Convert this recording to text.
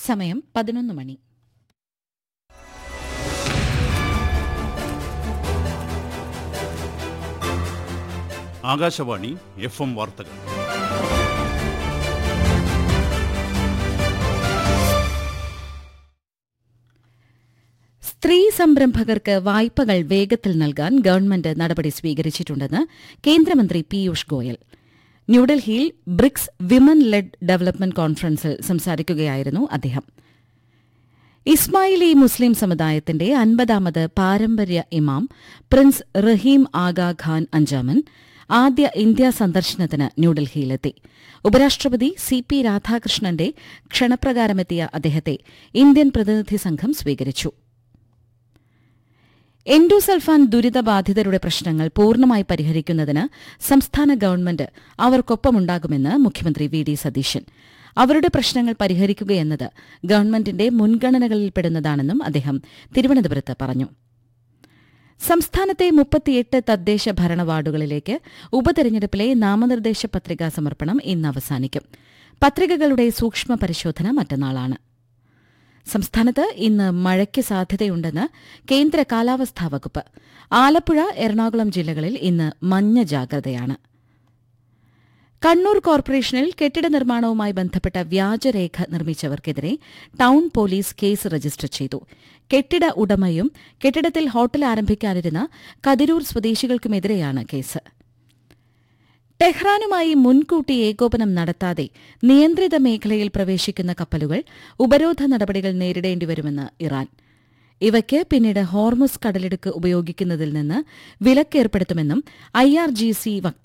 സമയം പതിനൊന്ന് മണി Akashvani F M വാർത്തകൾ സ്ത്രീ സംരംഭകർക്ക് വായ്പകൾ വേഗത്തിൽ നൽകാൻ ഗവൺമെന്റ് നടപടി സ്വീകരിച്ചിട്ടുണ്ടെന്ന് കേന്ദ്രമന്ത്രി പീയൂഷ് ഗോയൽ ന്യൂഡൽഹിയിൽ ബ്രിക്സ് വിമൻ ലെഡ് ഡെവലപ്മെന്റ് കോൺഫറൻസിൽ സംസാരിക്കുകയായിരുന്നു അദ്ദേഹം ഇസ്മായിലി മുസ്ലിം സമുദായത്തിന്റെ അൻപതാമത് പാരമ്പര്യ ഇമാം പ്രിൻസ് റഹീം ആഗാ ഖാൻ അഞ്ചാമൻ ആദ്യ ഇന്ത്യ സന്ദർശനത്തിന് ന്യൂഡൽഹിയിലെത്തി ഉപരാഷ്ട്രപതി സി പി രാധാകൃഷ്ണന്റെ ക്ഷണപ്രകാരമെത്തിയ അദ്ദേഹത്തെ ഇന്ത്യൻ പ്രതിനിധി സംഘം സ്വീകരിച്ചു എൻഡോസൾഫാൻ ദുരിതബാധിതരുടെ പ്രശ്നങ്ങൾ പൂർണ്ണമായി പരിഹരിക്കുന്നതിന് സംസ്ഥാന ഗവൺമെന്റ് അവർക്കൊപ്പമുണ്ടാകുമെന്ന് മുഖ്യമന്ത്രി വി ഡി സതീശൻ അവരുടെ പ്രശ്നങ്ങൾ പരിഹരിക്കുകയെന്നത് ഗവൺമെന്റിന്റെ മുൻഗണനകളിൽപ്പെടുന്നതാണെന്നും അദ്ദേഹം തിരുവനന്തപുരത്ത് പറഞ്ഞു സംസ്ഥാനത്തെ മുപ്പത്തിയെട്ട് തദ്ദേശ ഭരണ വാർഡുകളിലേക്ക് ഉപതെരഞ്ഞെടുപ്പിലെ നാമനിർദ്ദേശ പത്രികാ സമർപ്പണം ഇന്ന് അവസാനിക്കും പത്രികകളുടെ സൂക്ഷ്മ പരിശോധന മറ്റന്നാളാണ് സംസ്ഥാനത്ത് ഇന്ന് മഴയ്ക്ക് സാധ്യതയുണ്ടെന്ന് കേന്ദ്ര കാലാവസ്ഥാ വകുപ്പ് ആലപ്പുഴ എറണാകുളം ജില്ലകളിൽ ഇന്ന് മഞ്ഞ ജാഗ്രതയാണ് കണ്ണൂർ കോർപ്പറേഷനിൽ കെട്ടിട നിർമ്മാണവുമായി ബന്ധപ്പെട്ട വ്യാജരേഖ നിർമ്മിച്ചവർക്കെതിരെ ടൌൺ പോലീസ് കേസ് രജിസ്റ്റർ ചെയ്തു കെട്ടിട ഉടമയും കെട്ടിടത്തിൽ ഹോട്ടൽ ആരംഭിക്കാനിരുന്ന കതിരൂർ സ്വദേശികൾക്കുമെതിരെയാണ് കേസ് ടെഹ്റാനുമായി മുൻകൂട്ടി ഏകോപനം നടത്താതെ നിയന്ത്രിത മേഖലയിൽ പ്രവേശിക്കുന്ന കപ്പലുകൾ ഉപരോധ നടപടികൾ നേരിടേണ്ടിവരുമെന്ന് ഇറാൻ ഇവയ്ക്ക് പിന്നീട് ഹോർമുസ് കടലിടുക്ക് ഉപയോഗിക്കുന്നതിൽ നിന്ന് വിലക്കേർപ്പെടുത്തുമെന്നും ഐ ആർ ജി സി